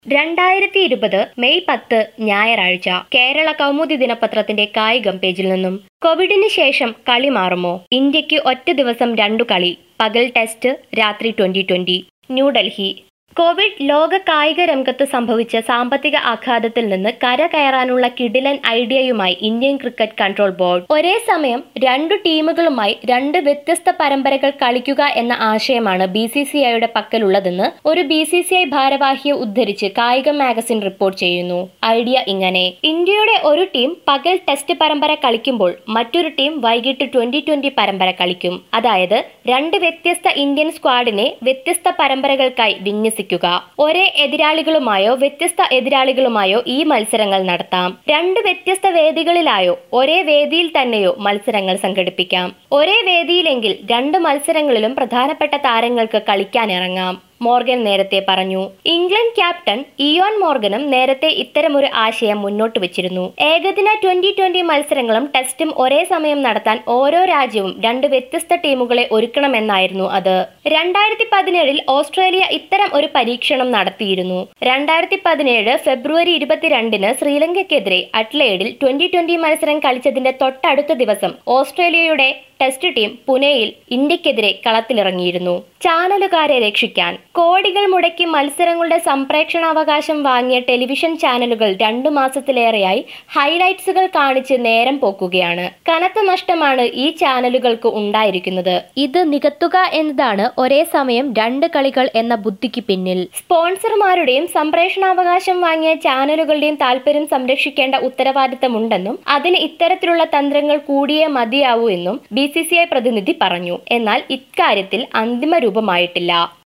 രണ്ടായിരത്തി ഇരുപത് മെയ് പത്ത് ഞായറാഴ്ച കേരള കൗമുദി ദിനപത്രത്തിന്റെ കായികം പേജിൽ നിന്നും കോവിഡിന് ശേഷം കളി മാറുമോ ഇന്ത്യക്ക് ഒറ്റ ദിവസം രണ്ടു കളി പകൽ ടെസ്റ്റ് രാത്രി ട്വന്റി ട്വന്റി ന്യൂഡൽഹി കോവിഡ് ലോക കായിക രംഗത്ത് സംഭവിച്ച സാമ്പത്തിക ആഘാതത്തിൽ നിന്ന് കരകയറാനുള്ള കിടിലൻ ഐഡിയയുമായി ഇന്ത്യൻ ക്രിക്കറ്റ് കൺട്രോൾ ബോർഡ് ഒരേ സമയം രണ്ടു ടീമുകളുമായി രണ്ട് വ്യത്യസ്ത പരമ്പരകൾ കളിക്കുക എന്ന ആശയമാണ് ബി സി സി ഐയുടെ പക്കലുള്ളതെന്ന് ഒരു ബി സി സി ഐ ഭാരവാഹിയെ ഉദ്ധരിച്ച് കായിക മാഗസിൻ റിപ്പോർട്ട് ചെയ്യുന്നു ഐഡിയ ഇങ്ങനെ ഇന്ത്യയുടെ ഒരു ടീം പകൽ ടെസ്റ്റ് പരമ്പര കളിക്കുമ്പോൾ മറ്റൊരു ടീം വൈകിട്ട് ട്വന്റി ട്വന്റി പരമ്പര കളിക്കും അതായത് രണ്ട് വ്യത്യസ്ത ഇന്ത്യൻ സ്ക്വാഡിനെ വ്യത്യസ്ത പരമ്പരകൾക്കായി വിന്യസിക്കുക ഒരേ എതിരാളികളുമായോ വ്യത്യസ്ത എതിരാളികളുമായോ ഈ മത്സരങ്ങൾ നടത്താം രണ്ട് വ്യത്യസ്ത വേദികളിലായോ ഒരേ വേദിയിൽ തന്നെയോ മത്സരങ്ങൾ സംഘടിപ്പിക്കാം ഒരേ വേദിയിലെങ്കിൽ രണ്ട് മത്സരങ്ങളിലും പ്രധാനപ്പെട്ട താരങ്ങൾക്ക് കളിക്കാനിറങ്ങാം മോർഗൻ നേരത്തെ പറഞ്ഞു ഇംഗ്ലണ്ട് ക്യാപ്റ്റൻ ഇയോൺ മോർഗനും നേരത്തെ ഇത്തരമൊരു ആശയം മുന്നോട്ട് വെച്ചിരുന്നു ഏകദിന ട്വന്റി ട്വന്റി മത്സരങ്ങളും ടെസ്റ്റും ഒരേ സമയം നടത്താൻ ഓരോ രാജ്യവും രണ്ട് വ്യത്യസ്ത ടീമുകളെ ഒരുക്കണമെന്നായിരുന്നു അത് രണ്ടായിരത്തി പതിനേഴിൽ ഓസ്ട്രേലിയ ഇത്തരം ഒരു പരീക്ഷണം നടത്തിയിരുന്നു രണ്ടായിരത്തി പതിനേഴ് ഫെബ്രുവരി ഇരുപത്തിരണ്ടിന് ശ്രീലങ്കയ്ക്കെതിരെ അട്ലേഡിൽ ട്വന്റി ട്വന്റി മത്സരം കളിച്ചതിന്റെ തൊട്ടടുത്ത ദിവസം ഓസ്ട്രേലിയയുടെ ടെസ്റ്റ് ടീം പുനെയിൽ ഇന്ത്യക്കെതിരെ കളത്തിലിറങ്ങിയിരുന്നു ചാനലുകാരെ രക്ഷിക്കാൻ കോടികൾ മുടക്കി മത്സരങ്ങളുടെ സംപ്രേക്ഷണാവകാശം വാങ്ങിയ ടെലിവിഷൻ ചാനലുകൾ രണ്ടു മാസത്തിലേറെയായി ഹൈലൈറ്റ്സുകൾ കാണിച്ച് നേരം പോക്കുകയാണ് കനത്ത നഷ്ടമാണ് ഈ ചാനലുകൾക്ക് ഉണ്ടായിരിക്കുന്നത് ഇത് നികത്തുക എന്നതാണ് ഒരേ സമയം രണ്ട് കളികൾ എന്ന ബുദ്ധിക്ക് പിന്നിൽ സ്പോൺസർമാരുടെയും സംപ്രേഷണാവകാശം വാങ്ങിയ ചാനലുകളുടെയും താല്പര്യം സംരക്ഷിക്കേണ്ട ഉത്തരവാദിത്തമുണ്ടെന്നും അതിന് ഇത്തരത്തിലുള്ള തന്ത്രങ്ങൾ കൂടിയേ മതിയാവൂ എന്നും ബി സി സി ഐ പ്രതിനിധി പറഞ്ഞു എന്നാൽ ഇക്കാര്യത്തിൽ അന്തിമ രൂപമായിട്ടില്ല